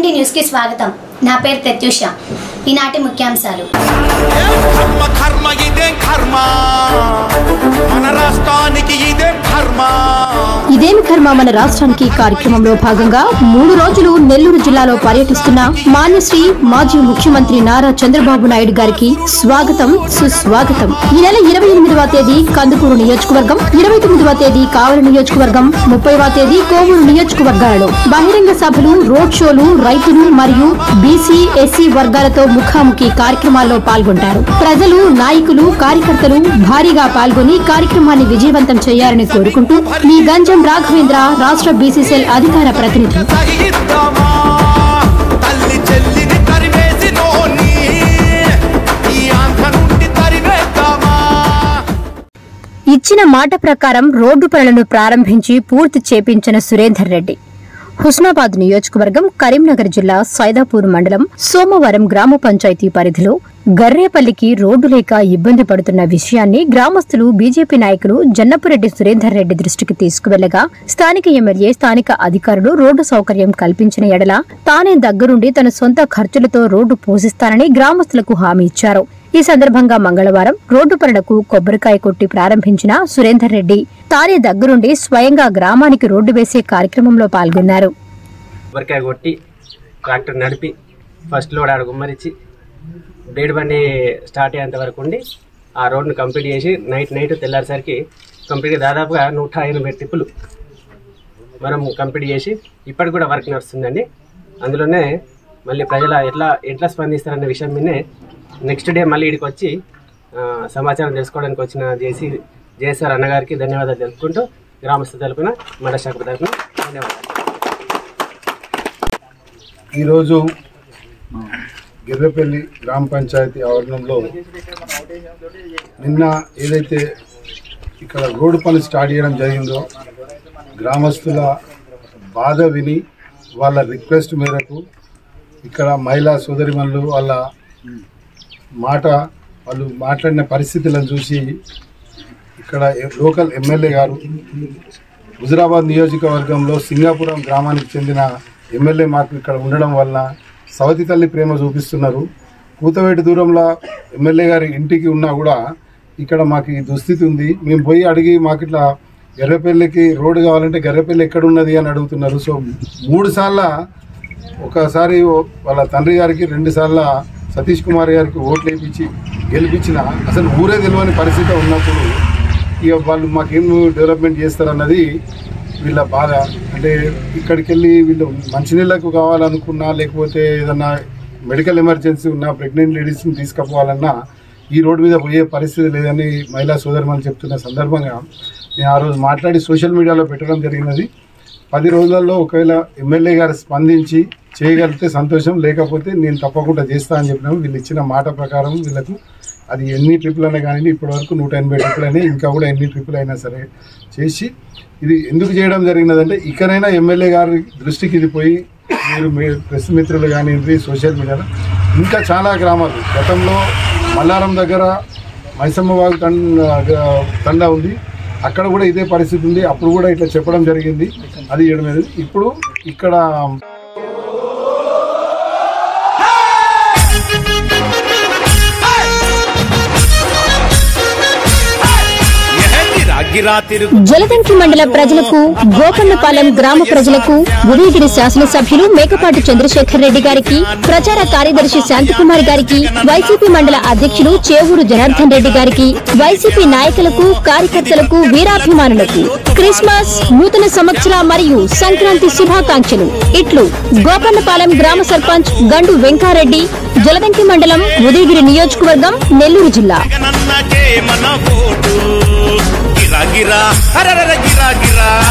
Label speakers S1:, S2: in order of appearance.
S1: టీట్వంటీ న్యూస్కి స్వాగతం నా పేరు ప్రత్యూష ఈనాటి ముఖ్యాంశాలు
S2: కర్మ కర్మ ఇదేం కర్మ మన రాష్ట్రానికి ఇదేం కర్మ
S3: ఇదేమి కర్మ మన రాష్ట్రానికి కార్యక్రమంలో భాగంగా మూడు రోజులు నెల్లూరు జిల్లాలో పర్యటిస్తున్న మాన్యశ్రీ మాజీ ముఖ్యమంత్రి నారా చంద్రబాబు నాయుడు గారికి స్వాగతం సుస్వాగతం ఈ నెల ఇరవై ఎనిమిదవ తేదీ కందుకూరు నియోజకవర్గం ఇరవై తొమ్మిదవ తేదీ కావలి నియోజకవర్గం ముప్పైవ తేదీ కోవూరు నియోజకవర్గాలలో బహిరంగ సభలు రోడ్ షోలు రైతులు మరియు బీసీ ఎస్సీ వర్గాలతో ముఖాముఖి కార్యక్రమాల్లో పాల్గొంటారు ప్రజలు నాయకులు కార్యకర్తలు భారీగా పాల్గొని కార్యక్రమాన్ని విజయవంతం చేయాలని కోరుకుంటూ మీ గంజం రాఘవేంద్ర రాష్ట్ర బీసీసీఎల్ అధికార ప్రతినిధి
S2: సహిద్దామా తల్లి చెల్లిని తరివేసి నోని ఈ ఆంధ్ర నుండి తరివేద్దామా
S3: ఇచ్చిన మాట ప్రకారం రోడ్డు పనులను ప్రారంభించి పూర్తి చేపించిన సురేందర్ రెడ్డి హుస్నాబాద్ నియోజకవర్గం కరీంనగర్ జిల్లా సైదాపూర్ మండలం సోమవారం గ్రామ పంచాయతీ పరిధిలో గర్రేపల్లికి రోడ్డు లేక ఇబ్బంది పడుతున్న విషయాన్ని గ్రామస్తులు బీజేపీ నాయకులు జన్నపురెడ్డి సురేందర్ రెడ్డి దృష్టికి తీసుకువెళ్లగా స్థానిక ఎమ్మెల్యే స్థానిక అధికారులు రోడ్డు సౌకర్యం కల్పించిన ఎడల తానే దగ్గరుండి తన సొంత ఖర్చులతో రోడ్డు పోషిస్తానని గ్రామస్తులకు హామీ ఇచ్చారు ఈ సందర్భంగా మంగళవారం రోడ్డు పనులకు కొబ్బరికాయ కొట్టి ప్రారంభించిన సురేందర్ రెడ్డి తానే దగ్గరుండి స్వయంగా గ్రామానికి రోడ్డు వేసే కార్యక్రమంలో పాల్గొన్నారు
S4: కొబ్బరికాయ కొట్టి ట్రాక్టర్ నడిపి ఫస్ట్ లోడ్ ఆడ గుమ్మరిచ్చి బ్లేడ్ బండి స్టార్ట్ అయ్యేంత వరకు ఉండి ఆ రోడ్ను కంప్లీట్ చేసి నైట్ నైట్ తెల్లారిసరికి కంప్లీట్ దాదాపుగా నూట ఎనభై ట్రిప్పులు మనం కంప్లీట్ చేసి ఇప్పటికి కూడా వర్క్ నడుస్తుందండి అందులోనే మళ్ళీ ప్రజల ఎట్లా ఎట్లా స్పందిస్తారన్న విషయం మీదే నెక్స్ట్ డే మళ్ళీ ఇక్కడికి వచ్చి ఆ, సమాచారం తెలుసుకోవడానికి వచ్చిన జేసీ జేఎస్ఆర్ అన్నగారికి ధన్యవాదాలు తెలుపుకుంటూ గ్రామస్తు తరపున మండల శాఖ తరపున ధన్యవాదాలు
S5: ఈరోజు గిర్రపల్లి గ్రామ పంచాయతీ ఆవరణంలో నిన్న ఏదైతే ఇక్కడ రోడ్డు పనులు స్టార్ట్ చేయడం జరిగిందో గ్రామస్తుల బాధ విని వాళ్ళ రిక్వెస్ట్ మేరకు ఇక్కడ మహిళా సోదరిమణులు వాళ్ళ మాట వాళ్ళు మాట్లాడిన పరిస్థితులను చూసి ఇక్కడ లోకల్ ఎమ్మెల్యే గారు హుజరాబాద్ నియోజకవర్గంలో సింగాపురం గ్రామానికి చెందిన ఎమ్మెల్యే మాకు ఇక్కడ ఉండడం వలన సవతి తల్లి ప్రేమ చూపిస్తున్నారు కూతవేటి దూరంలో ఎమ్మెల్యే గారి ఇంటికి ఉన్నా కూడా ఇక్కడ మాకు ఈ దుస్థితి ఉంది మేము పోయి అడిగి మాకు ఇట్లా గర్రెపల్లికి రోడ్డు కావాలంటే గర్రెపల్లి ఎక్కడ ఉన్నది అని అడుగుతున్నారు సో మూడు సార్ల ఒకసారి వాళ్ళ తండ్రి గారికి రెండు సార్ల సతీష్ కుమార్ గారికి ఓట్లు వేయించి గెలిపించిన అసలు ఊరే తెలియని పరిస్థితి ఉన్నప్పుడు ఇక వాళ్ళు మాకేం డెవలప్మెంట్ చేస్తారన్నది వీళ్ళ బాధ అంటే ఇక్కడికి వెళ్ళి వీళ్ళు మంచినీళ్ళకు కావాలనుకున్నా లేకపోతే ఏదన్నా మెడికల్ ఎమర్జెన్సీ ఉన్నా ప్రెగ్నెంట్ లేడీస్ని తీసుకుపోవాలన్నా ఈ రోడ్డు మీద పోయే పరిస్థితి లేదని మహిళా సోదరుమని చెప్తున్న సందర్భంగా నేను ఆ రోజు మాట్లాడి సోషల్ మీడియాలో పెట్టడం జరిగినది పది రోజులలో ఒకవేళ ఎమ్మెల్యే గారు స్పందించి చేయగలిగితే సంతోషం లేకపోతే నేను తప్పకుండా చేస్తా అని చెప్పినాము వీళ్ళు ఇచ్చిన మాట ప్రకారం వీళ్ళకు అది ఎన్ని ట్రిప్పులు అయినా కానీ ఇప్పటి వరకు నూట ఎనభై ట్రిప్పులు అయినా ఇంకా కూడా ఎన్ని ట్రిప్పులు అయినా సరే చేసి ఇది ఎందుకు చేయడం జరిగినదంటే ఇకనైనా ఎమ్మెల్యే గారి దృష్టికి ఇది పోయి మీరు మీ ప్రెస్ మిత్రులు కానివ్వండి సోషల్ మీడియాలో ఇంకా చాలా గ్రామాలు గతంలో మల్లారం దగ్గర మైసమ్మ వాగు తండ తండ ఉంది అక్కడ కూడా ఇదే పరిస్థితి ఉంది అప్పుడు కూడా ఇట్లా చెప్పడం జరిగింది అది చేయడం జరిగింది. ఇప్పుడు ఇక్కడ
S2: గిరా గిరా తిరుగు
S3: జలదంకి మండల ప్రజలకు గోపన్నపాలెం గ్రామ ప్రజలకు ఉదయగిరి శాసనసభ్యులు మేకపాటి చంద్రశేఖర్ రెడ్డి గారికి ప్రచార కార్యదర్శి శాంతికుమార్ గారికి వైసీపీ మండల అధ్యక్షులు చేవూరు జనార్దన్ రెడ్డి గారికి వైసీపీ నాయకులకు కార్యకర్తలకు వీరాభిమానులకు క్రిస్మస్ నూతన సంవత్సర మరియు సంక్రాంతి శుభాకాంక్షలు ఇట్లు గోపన్నపాలెం గ్రామ సర్పంచ్ గండు వెంకారెడ్డి జలదంకి మండలం ఉదయగిరి నియోజకవర్గం నెల్లూరు జిల్లా
S2: జగనన్నకే మన ఓటు గిరా గిరా హరర గిరా గిరా